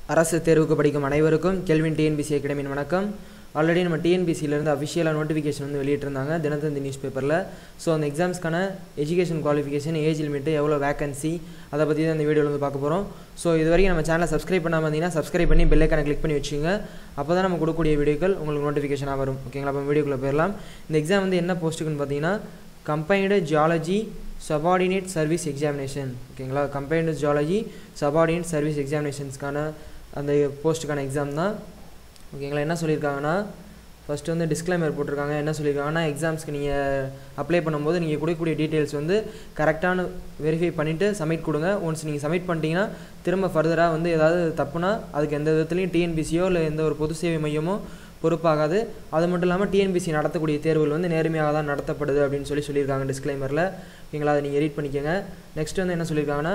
அரசு தேர்வுக்கு படிக்கும் அனைவருக்கும் கெல்வின் டிஎன்பிசி அகாடமியின் வணக்கம் ஆல்ரெடி நம்ம டிஎன்பிசியிலேருந்து அஃபிஷியலாக நோட்டிஃபிகேஷன் வந்து வெளியிட்டிருந்தாங்க தினத்தந்தி நியூஸ் பேப்பரில் ஸோ அந்த எக்ஸாம்ஸ்க்கான எஜுகேஷன் குவாலிஃபிகேஷன் ஏஜ் லிமிட்டு எவ்வளோ வேகன்சி அதை பற்றி தான் இந்த வீடியோவில் வந்து பார்க்க போகிறோம் ஸோ இது வரைக்கும் நம்ம சேனலை சப்ஸ்கிரைப் பண்ணாமல் இருந்தீங்கன்னா சப்ஸ்கிரைப் பண்ணி பெல்லைக்கான கிளிக் பண்ணி வச்சுங்க அப்போ தான் நம்ம கொடுக்கக்கூடிய வீடியோக்கள் உங்களுக்கு நோட்டிஃபிகேஷனாக வரும் ஓகேங்களா அப்போ வீடியோக்குள்ளே போயிடலாம் இந்த எக்ஸாம் வந்து என்ன போஸ்ட்டுக்குன்னு பார்த்தீங்கன்னா combined geology subordinate service examination ஓகேங்களா கம்பைன்டு ஜியாலஜி சபார்டினேட் சர்வீஸ் எக்ஸாமினேஷன்ஸ்க்கான அந்த போஸ்ட்டுக்கான எக்ஸாம் தான் ஓகேங்களா என்ன சொல்லியிருக்காங்கன்னா ஃபஸ்ட்டு வந்து டிஸ்க்ளைமர் போட்டிருக்காங்க என்ன சொல்லியிருக்காங்கன்னா எக்ஸாம்ஸ்க்கு நீங்கள் அப்ளை பண்ணும்போது நீங்கள் கொடுக்கக்கூடிய டீட்டெயில்ஸ் வந்து கரெக்டான வெரிஃபை பண்ணிவிட்டு சப்மிட் கொடுங்க ஒன்ஸ் நீங்கள் சப்மிட் பண்ணிட்டீங்கன்னா திரும்ப ஃபர்தராக வந்து ஏதாவது தப்புனா அதுக்கு எந்த விதத்துலையும் டிஎன்பிசியோ இல்லை எந்த ஒரு பொது சேவை மையமோ பொறுப்பாகாது அது மட்டும் இல்லாமல் டிஎன்பிசி நடத்தக்கூடிய தேர்வுகள் வந்து நேர்மையாக தான் நடத்தப்படுது அப்படின்னு சொல்லி சொல்லியிருக்காங்க டிஸ்க்ளைமரில் ஓகேங்களா அதை நீங்கள் எடிட் பண்ணிக்கோங்க நெக்ஸ்ட் வந்து என்ன சொல்லியிருக்காங்கன்னா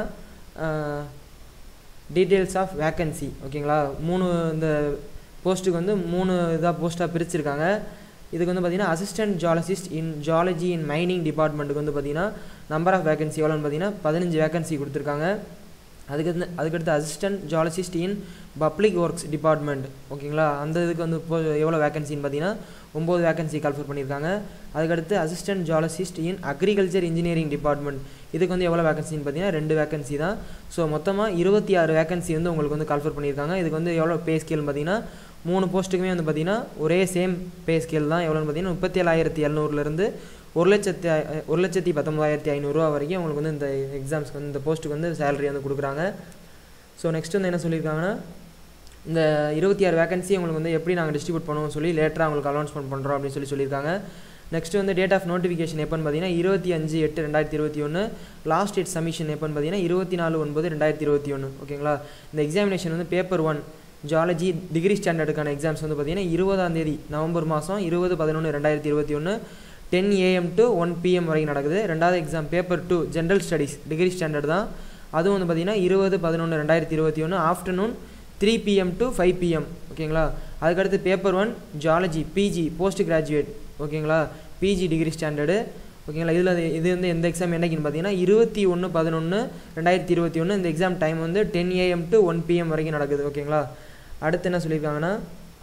டீட்டெயில்ஸ் ஆஃப் வேக்கன்சி ஓகேங்களா மூணு இந்த போஸ்ட்டுக்கு வந்து மூணு இதாக போஸ்ட்டாக பிரிச்சிருக்காங்க இதுக்கு வந்து பார்த்திங்கன்னா assistant geologist in geology in mining டிபார்ட்மெண்ட்டுக்கு வந்து பார்த்திங்கன்னா நம்பர் ஆஃப் வேகன்சி எவ்வளோன்னு பார்த்தீங்கன்னா பதினஞ்சு வேகன்சி கொடுத்துருக்காங்க அதுக்கு அதுக்கடுத்து assistant geologist in public works department ஓகேங்களா அந்த இதுக்கு வந்து இப்போ எவ்வளோ வேகன்சின்னு பார்த்தீங்கன்னா ஒம்பது வேகன்சி கால்ஃபர் பண்ணியிருக்காங்க அதுக்கடுத்து assistant geologist in agriculture engineering department இதுக்கு வந்து எவ்வளோ வேகன்சின்னு பார்த்தீங்கன்னா ரெண்டு வேகன்சி தான் ஸோ மொத்தமாக இருபத்தி ஆறு வேகன்சி வந்து உங்களுக்கு வந்து கால்ஃபர் பண்ணியிருக்காங்க இதுக்கு வந்து எவ்வளோ பே ஸ்கேல்னு பார்த்தீங்கன்னா மூணு போஸ்ட்டுக்குமே வந்து பார்த்திங்கன்னா ஒரே சேம் பே ஸ்கேல் தான் எவ்வளோன்னு பார்த்தீங்கன்னா முப்பத்தி ஏழாயிரத்தி எழுநூறுலேருந்து ஒரு லட்சத்தி ஒரு லட்சத்தி பத்தொம்பதாயிரத்தி ஐநூறுரூவா வரைக்கும் உங்களுக்கு வந்து இந்த எக்ஸாம்ஸ்க்கு வந்து இந்த போஸ்ட்டுக்கு வந்து சேலரி வந்து கொடுக்குறாங்க ஸோ நெக்ஸ்ட் வந்து என்ன சொல்லியிருக்காங்கன்னா இந்த இருபத்தி ஆறு வேகன்சி உங்களுக்கு வந்து எப்படி நாங்கள் டிஸ்ட்ரிபியூட் பண்ணுவோம் சொல்லி லேட்டராக உங்களுக்கு அனௌன்ஸ்மெண்ட் பண்ணுறோம் அப்படின்னு சொல்லி சொல்லியிருக்காங்க நெக்ஸ்ட் வந்து டேட் ஆஃப் நோட்டிஃபிகேஷன் எப்போன்னு பார்த்தீங்கன்னா இருபத்தி அஞ்சு எட்டு ரெண்டாயிரத்தி இருபத்தி ஒன்று லாஸ்ட் டேட் சமிஷன் எப்போன்னு பார்த்தீங்கன்னா இருபத்தி நாலு ஒன்பது ரெண்டாயிரத்தி இருபத்தி ஒன்று ஓகேங்களா இந்த எக்ஸாமினேஷன் வந்து பேப்பர் ஒன் ஜாலஜி டிகிரி ஸ்டாண்டர்டுக்கான எக்ஸாம்ஸ் வந்து பார்த்தீங்கன்னா இருபதாம் தேதி நவம்பர் மாதம் இருபது பதினொன்று ரெண்டாயிரத்தி இருபத்தி ஒன்று ten AM to one PM வரைக்கும் நடக்குது ரெண்டாவது exam paper two general studies degree standard தான் அதுவும் வந்து பார்த்திங்கன்னா இருபது பதினொன்று ரெண்டாயிரத்தி இருபத்தி ஒன்று afternoon three PM to five PM ஓகேங்களா அதுக்கடுத்து paper one geology PG post graduate ஓகேங்களா பிஜி டிகிரி ஸ்டாண்டர்டு ஓகேங்களா இதில் இது வந்து எந்த எக்ஸாம் என்னைக்குன்னு பார்த்தீங்கன்னா இருபத்தி ஒன்று பதினொன்று ரெண்டாயிரத்தி இருபத்தி ஒன்று இந்த எக்ஸாம் டைம் வந்து ten AM to one PM வரைக்கும் நடக்குது ஓகேங்களா அடுத்து என்ன சொல்லியிருக்காங்கன்னா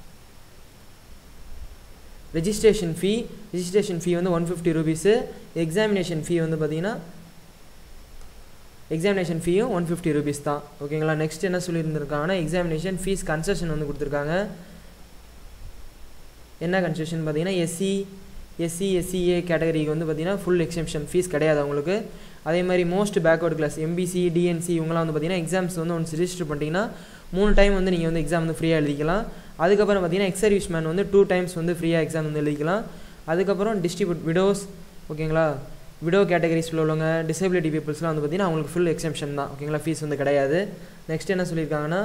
ரெஜிஸ்ட்ரேஷன் ஃபீ ரெஜிஸ்ட்ரேஷன் ஃபீ வந்து one fifty rupees examination fee வந்து பார்த்தீங்கன்னா எக்ஸாமினேஷன் ஃபீயும் ஒன் ஃபிஃப்டி ருபீஸ் தான் ஓகேங்களா நெக்ஸ்ட் என்ன சொல்லியிருந்திருக்காங்கன்னா எக்ஸாமினேஷன் ஃபீஸ் கன்செஷன் வந்து கொடுத்துருக்காங்க என்ன கன்செஷன் பார்த்தீங்கன்னா எஸ்சி எஸ்சி எஸ்சிஏ கேட்டகரிக்கு வந்து பார்த்தீங்கன்னா ஃபுல் எக்ஸம்ஷன் ஃபீஸ் கிடையாது அவங்களுக்கு அதே மாதிரி most backward class MBC DNC இவங்களாம் வந்து பார்த்தீங்கன்னா எக்ஸாம்ஸ் வந்து ஒன்று ரிஜிஸ்டர் பண்ணிட்டீங்கன்னா மூணு டைம் வந்து நீங்கள் வந்து எக்ஸாம் வந்து ஃப்ரீயாக எழுதிக்கலாம் அதுக்கப்புறம் பார்த்தீங்கன்னா எக்ஸ் சர்வீஸ் மேன் வந்து டூ டைம்ஸ் வந்து ஃப்ரீயாக எக்ஸாம் வந்து எழுதிக்கலாம் அதுக்கப்புறம் டிஸ்ட்ரிபியூட் விடோஸ் ஓகேங்களா விடோ கேட்டகரிஸில் உள்ளவங்க டிசபிலிட்டி பீப்புள்ஸ்லாம் வந்து பார்த்திங்கன்னா அவங்களுக்கு ஃபுல் எக்ஸம்ஷன் தான் ஓகேங்களா ஃபீஸ் வந்து கிடையாது நெக்ஸ்ட் என்ன சொல்லியிருக்காங்கன்னா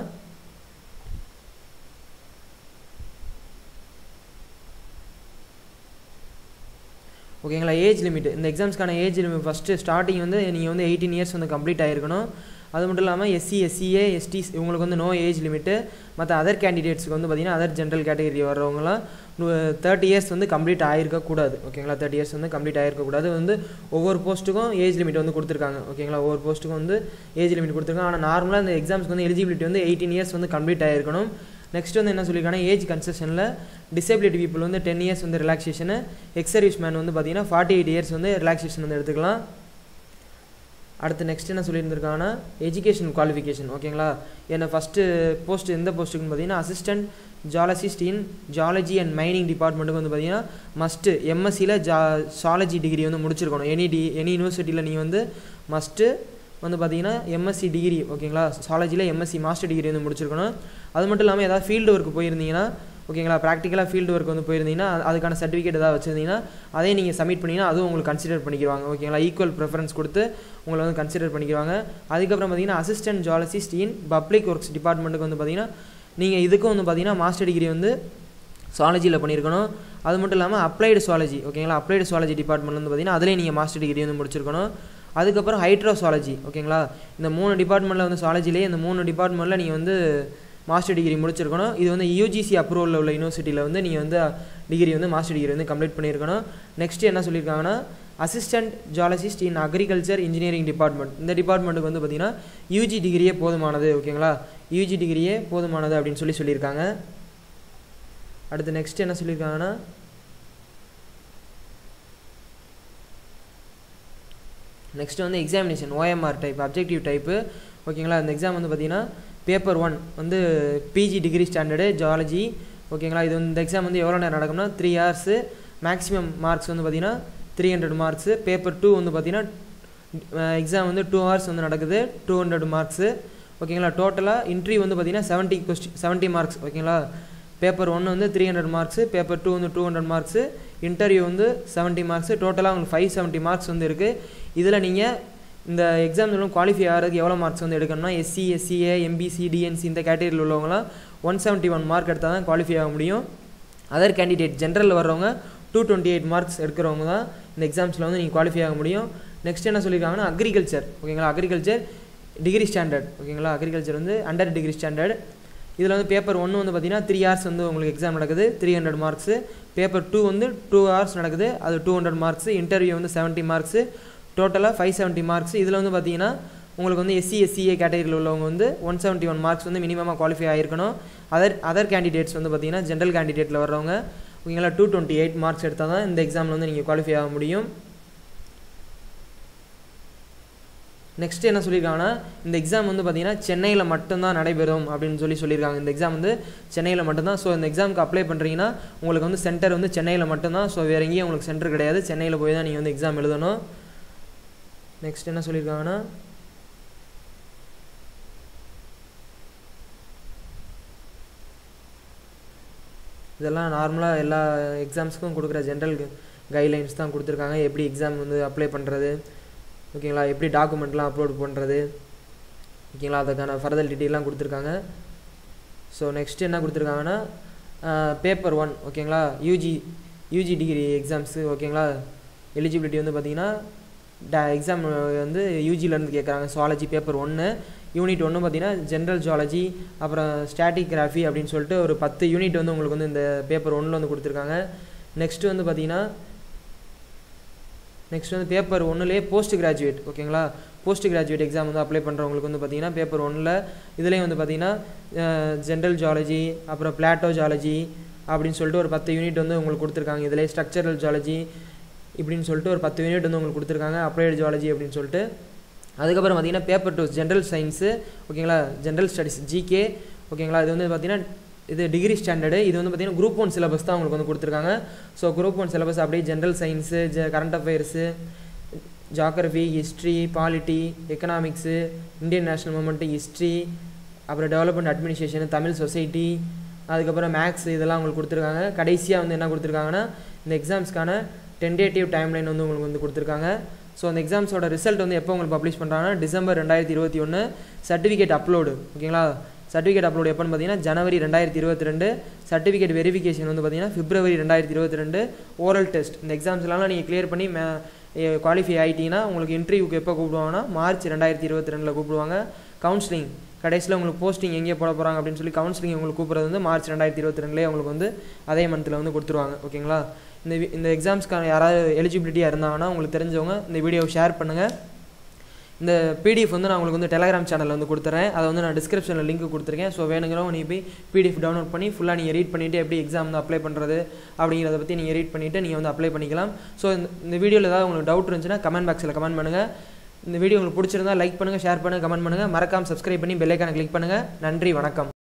ஓகேங்களா ஏஜ் லிமிட் இந்த எக்ஸாம்ஸ்க்கான ஏஜ் லிமிட் ஃபஸ்ட்டு ஸ்டார்டிங் வந்து நீங்கள் வந்து எயிட்டீன் இயர்ஸ் வந்து கம்ப்ளீட் ஆகிருக்கணும் அது மட்டும் இல்லாமல் எஸ்சி எஸ்சிஏ எஸ்டிஸ் இவங்களுக்கு வந்து நோ ஏஜ் லிமிட்டு மற்ற அதர் கேண்டிடேட்ஸ்க்கு வந்து பார்த்திங்கன்னா அதர் ஜென்ரல் கேட்டகரி வர்றவங்களாம் தேர்ட்டி இயர்ஸ் வந்து கம்ப்ளீட் ஆகிருக்கக்கூடாது ஓகேங்களா தேர்ட்டி இயர்ஸ் வந்து கம்ப்ளீட் ஆகிருக்கக்கூடாது வந்து ஒவ்வொரு போஸ்ட்டுக்கும் ஏஜ் லிமிட் வந்து கொடுத்துருக்காங்க ஓகேங்களா ஒவ்வொரு போஸ்ட்டுக்கும் வந்து ஏஜ் லிமிட் கொடுத்துருக்காங்க ஆனால் நார்மலாக இந்த எக்ஸாம்ஸ்க்கு வந்து எலிஜிபிலிட்டி வந்து எயிட்டீன் இயர்ஸ் வந்து கம்ப்ளீட் ஆகிருக்கணும் நெக்ஸ்ட் வந்து என்ன சொல்லியிருக்காங்கன்னா ஏஜ் கன்செஷனில் டிசபிலிட்டி பீப்புள் வந்து டென் இயர்ஸ் வந்து ரிலாக்ஸேஷனு எக்ஸ் சர்வீஸ் மேன் வந்து பார்த்தீங்கன்னா ஃபார்ட்டி எயிட் இயர்ஸ் வந்து ரிலாக்ஸேஷன் வந்து எடுத்துக்கலாம் அடுத்து நெக்ஸ்ட் என்ன சொல்லியிருந்திருக்காங்கன்னா எஜுகேஷன் குவாலிஃபிகேஷன் ஓகேங்களா என்ன ஃபஸ்ட்டு போஸ்ட் எந்த போஸ்ட்டுக்குன்னு பார்த்தீங்கன்னா assistant geologist in geology and mining டிபார்ட்மெண்ட்டுக்கு வந்து பார்த்தீங்கன்னா மஸ்ட்டு எம்எஸ்சியில் ஜா ஜாலஜி டிகிரி வந்து முடிச்சிருக்கணும் எனி டி எனி யூனிவர்சிட்டியில் நீ வந்து மஸ்ட்டு வந்து பார்த்தீங்கன்னா எம்எஸ்சி டிகிரி ஓகேங்களா சாலஜியில் எம்எஸ்சி மாஸ்டர் டிகிரி வந்து முடிச்சிருக்கணும் அது மட்டும் இல்லாமல் ஏதாவது ஃபீல்டு ஒர்க் போயிருந்தீங்கன்னா ஓகேங்களா ப்ராக்டிக்கலாக ஃபீல்டு ஒர்க் வந்து போயிருந்தீங்கன்னா அதுக்கான சர்டிஃபிகேட் ஏதாவது வச்சுருந்தீங்கன்னா அதே நீங்கள் சப்மிட் பண்ணிங்கன்னா அதுவும் உங்களுக்கு கன்சிடர் பண்ணிக்குவாங்க ஓகேங்களா ஈக்குவல் ப்ரிஃபரன்ஸ் கொடுத்து உங்களை வந்து கன்சிடர் பண்ணிக்குவாங்க அதுக்கப்புறம் பார்த்தீங்கன்னா assistant geologist in public works டிபார்ட்மெண்ட்டுக்கு வந்து பார்த்தீங்கன்னா நீங்கள் இதுக்கும் வந்து பார்த்தீங்கன்னா மாஸ்டர் டிகிரி வந்து சாலஜியில் பண்ணியிருக்கணும் அது மட்டும் இல்லாமல் அப்ளைடு சுவாலஜி ஓகேங்களா அப்ளைடு சுவாலஜி டிபார்ட்மெண்ட் வந்து பார்த்தீங்கன்னா அதிலே நீங்கள் மாஸ்டர் டிகிரி வந்து முடிச்சிருக்கணும் அதுக்கப்புறம் ஹைட்ரோசாலஜி ஓகேங்களா இந்த மூணு டிபார்ட்மெண்ட்டில் வந்து சாலஜிலே இந்த மூணு டிபார்ட்மெண்ட்டில் நீங்கள் வந்து மாஸ்டர் டிகிரி முடிச்சிருக்கணும் இது வந்து யூஜிசி அப்ரூவலில் உள்ள யூனிவர்சிட்டியில் வந்து நீங்கள் வந்து டிகிரி வந்து மாஸ்டர் டிகிரி வந்து கம்ப்ளீட் பண்ணியிருக்கணும் நெக்ஸ்ட் என்ன சொல்லியிருக்காங்கன்னா assistant geologist in agriculture engineering department இந்த டிபார்ட்மெண்ட்டுக்கு வந்து பார்த்திங்கன்னா யூஜி டிகிரியே போதுமானது ஓகேங்களா யூஜி டிகிரியே போதுமானது அப்படின்னு சொல்லி சொல்லியிருக்காங்க அடுத்து நெக்ஸ்ட் என்ன சொல்லியிருக்காங்கன்னா நெக்ஸ்ட் வந்து examination OMR type objective type ஓகேங்களா இந்த எக்ஸாம் வந்து பார்த்தீங்கன்னா பேப்பர் ஒன் வந்து பிஜி டிகிரி ஸ்டாண்டர்டு ஜாலஜி ஓகேங்களா இது வந்து இந்த எக்ஸாம் வந்து எவ்வளோ நேரம் நடக்கும்னா த்ரீ ஹவர்ஸு மேக்ஸிமம் மார்க்ஸ் வந்து பார்த்தீங்கன்னா three hundred marks paper two வந்து பார்த்தீங்கன்னா எக்ஸாம் வந்து டூ ஹவர்ஸ் வந்து நடக்குது டூ ஹண்ட்ரட் மார்க்ஸு ஓகேங்களா டோட்டலாக இன்ட்ரி வந்து பார்த்தீங்கன்னா செவன்ட்டி கொஸ்டின் செவன்ட்டி மார்க்ஸ் ஓகேங்களா பேப்பர் ஒன்று வந்து three hundred marks paper two வந்து டூ ஹண்ட்ரட் மார்க்ஸு இன்டர்வியூ வந்து செவன்ட்டி மார்க்ஸு டோட்டலாக உங்களுக்கு ஃபைவ் செவன்ட்டி மார்க்ஸ் வந்து இருக்குது இதில் நீங்கள் இந்த எக்ஸாம் மூலம் குவாலிஃபை ஆகிறதுக்கு எவ்வளோ மார்க்ஸ் வந்து எடுக்கணும்னா எஸ்சி எஸ்சிஏ எம்பிசி டிஎன்சி இந்த கேட்டகரியில் உள்ளவங்களாம் ஒன் செவன்ட்டி ஒன் மார்க் எடுத்தால் தான் குவாலிஃபை ஆக முடியும் அதர் கேண்டிடேட் ஜென்ரலில் வர்றவங்க டூ டுவெண்ட்டி எயிட் மார்க்ஸ் எடுக்கிறவங்க தான் இந்த எக்ஸாம்ஸில் வந்து நீங்கள் குவாலிஃபை ஆக முடியும் நெக்ஸ்ட் என்ன சொல்லியிருக்காங்கன்னா அக்ரிகல்ச்சர் ஓகேங்களா அக்ரிகல்ச்சர் டிகிரி ஸ்டாண்டர்ட் ஓகேங்களா அக்ரிகல்ச்சர் வந்து அண்டர் டிகிரி ஸ்டாண்டர்ட் இதில் வந்து பேப்பர் ஒன்று வந்து பார்த்தீங்கன்னா த்ரீ ஹவர்ஸ் வந்து உங்களுக்கு எக்ஸாம் நடக்குது three hundred marks paper two வந்து டூ ஹவர்ஸ் நடக்குது அது டூ ஹண்ட்ரட் மார்க்ஸு இன்டர்வியூ வந்து செவன்ட்டி மார்க்ஸு டோட்டலாக ஃபைவ் செவன்ட்டி மார்க்ஸ் இதில் வந்து பார்த்தீங்கன்னா உங்களுக்கு வந்து எஸ்சி எஸ்சிஏ கேட்டகரியில் உள்ளவங்க வந்து ஒன் செவன்ட்டி ஒன் மார்க்ஸ் வந்து மினிமமாக குவாலிஃபை ஆகிருக்கணும் அதர் அதர் கேண்டிடேட்ஸ் வந்து பார்த்தீங்கன்னா ஜென்ரல் கேண்டிடேட்டில் வர்றவங்க ஓகேங்களா டூ டுவெண்ட்டி எயிட் மார்க்ஸ் எடுத்தால் தான் இந்த எக்ஸாமில் வந்து நீங்கள் குவாலிஃபை ஆக முடியும் நெக்ஸ்ட் என்ன சொல்லியிருக்காங்கன்னா இந்த எக்ஸாம் வந்து பார்த்தீங்கன்னா சென்னையில் மட்டும்தான் நடைபெறும் அப்படின்னு சொல்லி சொல்லியிருக்காங்க இந்த எக்ஸாம் வந்து சென்னையில் மட்டும்தான் ஸோ இந்த எக்ஸாமுக்கு அப்ளை பண்ணுறீங்கன்னா உங்களுக்கு வந்து சென்டர் வந்து சென்னையில் மட்டும்தான் ஸோ வேறு எங்கேயும் உங்களுக்கு சென்டர் கிடையாது சென்னையில் போய் தான் நீங்கள் வந்து எக்ஸாம் எழுதணும் நெக்ஸ்ட் என்ன சொல்லியிருக்காங்கன்னா இதெல்லாம் நார்மலாக எல்லா எக்ஸாம்ஸ்க்கும் கொடுக்குற ஜென்ரல் கைட்லைன்ஸ் தான் கொடுத்துருக்காங்க எப்படி எக்ஸாம் வந்து அப்ளை பண்ணுறது ஓகேங்களா எப்படி டாக்குமெண்ட்லாம் அப்லோட் பண்ணுறது ஓகேங்களா அதுக்கான ஃபர்தர் டீட்டெயிலாம் கொடுத்துருக்காங்க ஸோ நெக்ஸ்ட் என்ன கொடுத்துருக்காங்கன்னா பேப்பர் ஒன் ஓகேங்களா யூஜி யூஜி டிகிரி எக்ஸாம்ஸு ஓகேங்களா எலிஜிபிலிட்டி வந்து பார்த்தீங்கன்னா டா எக்ஸாம் வந்து யூஜிலேருந்து கேட்குறாங்க சுவாலஜி பேப்பர் ஒன்று யூனிட் ஒன்று பார்த்தீங்கன்னா ஜென்ரல் ஜுவாலஜி அப்புறம் ஸ்டாட்டிகிராஃபி அப்படின்னு சொல்லிட்டு ஒரு பத்து யூனிட் வந்து உங்களுக்கு வந்து இந்த பேப்பர் ஒன்றில் வந்து கொடுத்துருக்காங்க நெக்ஸ்ட்டு வந்து பார்த்தீங்கன்னா நெக்ஸ்ட் வந்து பேப்பர் ஒன்றுலேயே போஸ்ட் கிராஜுவேட் ஓகேங்களா போஸ்ட் கிராஜுவேட் எக்ஸாம் வந்து அப்ளை பண்ணுறவங்களுக்கு வந்து பார்த்தீங்கன்னா பேப்பர் ஒன்றில் இதுலேயும் வந்து பார்த்தீங்கன்னா ஜென்ரல் ஜாலஜி அப்புறம் பிளாட்டோ ஜாலஜி அப்படின்னு சொல்லிட்டு ஒரு பத்து யூனிட் வந்து உங்களுக்கு கொடுத்துருக்காங்க இதிலே ஸ்ட்ரக்சரல் ஜாலஜி இப்படின்னு சொல்லிட்டு ஒரு பத்து யூனிட் வந்து உங்களுக்கு கொடுத்துருக்காங்க அப்ளைடு ஜாலஜி அப்படின்னு சொல்லிட்டு அதுக்கப்புறம் பார்த்தீங்கன்னா பேப்பர் டூ ஜென்ரல் சயின்ஸு ஓகேங்களா ஜென்ரல் ஸ்டடிஸ் ஜிகே ஓகேங்களா இது வந்து பார்த்தீங்கன்னா இது டிகிரி ஸ்டாண்டர்டு இது வந்து பார்த்தீங்கன்னா குரூப் ஒன் சிலபஸ் தான் உங்களுக்கு வந்து கொடுத்துருக்காங்க ஸோ குரூப் ஒன் சிலபஸ் அப்படியே ஜென்ரல் சயின்ஸு ஜ current affairs geography history polity economics Indian national movement history அப்புறம் டெவலப்மெண்ட் அட்மினிஸ்ட்ரேஷன் தமிழ் சொசைட்டி அதுக்கப்புறம் மேக்ஸ் இதெல்லாம் உங்களுக்கு கொடுத்துருக்காங்க கடைசியாக வந்து என்ன கொடுத்துருக்காங்கன்னா இந்த எக்ஸாம்ஸ்க்கான டென்டேட்டிவ் டைம்லைன் வந்து உங்களுக்கு வந்து கொடுத்துருக்காங்க ஸோ அந்த எக்ஸாம்ஸோட ரிசல்ட் வந்து எப்போ உங்களுக்கு பப்ளிஷ் பண்ணுறாங்கன்னா டிசம்பர் ரெண்டாயிரத்தி இருபத்தி ஒன்று சர்டிஃபிகேட் அப்லோடு ஓகேங்களா சர்டிஃபிகேட் அப்லோடு எப்போன்னு பார்த்தீங்கன்னா ஜனவரி ரெண்டாயிரத்தி இருபத்தி ரெண்டு சர்டிஃபிகேட் வெரிஃபிகேஷன் வந்து பார்த்தீங்கன்னா பிப்ரவரி ரெண்டாயிரத்தி இருபத்தி ரெண்டு ஓரல் டெஸ்ட் இந்த எக்ஸாம்ஸ்லாம் நீங்கள் கிளியர் பண்ணி மே குவாலிஃபை ஆகிட்டீங்கன்னா உங்களுக்கு இன்டர்வியூக்கு எப்போ கூப்பிடுவாங்கன்னா மார்ச் ரெண்டாயிரத்தி இருபத்தி ரெண்டில் கூப்பிடுவாங்க கவுன்சிலிங் கடைசியில் உங்களுக்கு போஸ்டிங் எங்கே போட போகிறாங்க அப்படின்னு சொல்லி கவுன்சிலிங் உங்களுக்கு கூப்பிட்றது வந்து மார்ச் ரெண்டாயிரத்தி இருபத்தி ரெண்டுலேயே உங்களுக்கு வந்து அதே மந்தில் வந்து கொடுத்துருவாங்க ஓகேங்களா இந்த இந்த எக்ஸாம்ஸ்க்கான யாராவது எலிஜிபிலிட்டியாக இருந்தாங்கன்னா உங்களுக்கு தெரிஞ்சவங்க இந்த வீடியோவை ஷேர் பண்ணுங்கள் இந்த பிடிஎஃப் வந்து நான் உங்களுக்கு வந்து டெலகிராம் சேனலில் வந்து கொடுத்துறேன் அதை வந்து நான் டிஸ்கிரிப்ஷனில் லிங்க் கொடுத்துருக்கேன் ஸோ வேணுங்கிறவங்க நீங்கள் போய் பிடிஎஃப் டவுன்லோட் பண்ணி ஃபுல்லாக நீங்கள் ரீட் பண்ணிவிட்டு எப்படி எக்ஸாம் வந்து அப்ளை பண்ணுறது அப்படிங்கிறத பற்றி நீங்கள் ரீட் பண்ணிவிட்டு நீங்கள் வந்து அப்ளை பண்ணிக்கலாம் ஸோ இந்த இந்த வீடியோவில் ஏதாவது உங்களுக்கு டவுட் இருந்துச்சுன்னா கமெண்ட் பாக்ஸில் கமெண்ட் பண்ணுங்கள் இந்த வீடியோ உங்களுக்கு பிடிச்சிருந்தா லைக் பண்ணுங்கள் ஷேர் பண்ணுங்கள் கமெண்ட் பண்ணுங்கள் மறக்காமல் சப்ஸ்கிரைப் பண்ணி பெல்லைக்கான கிளிக் பண்ணுங்கள் நன்றி வணக்கம்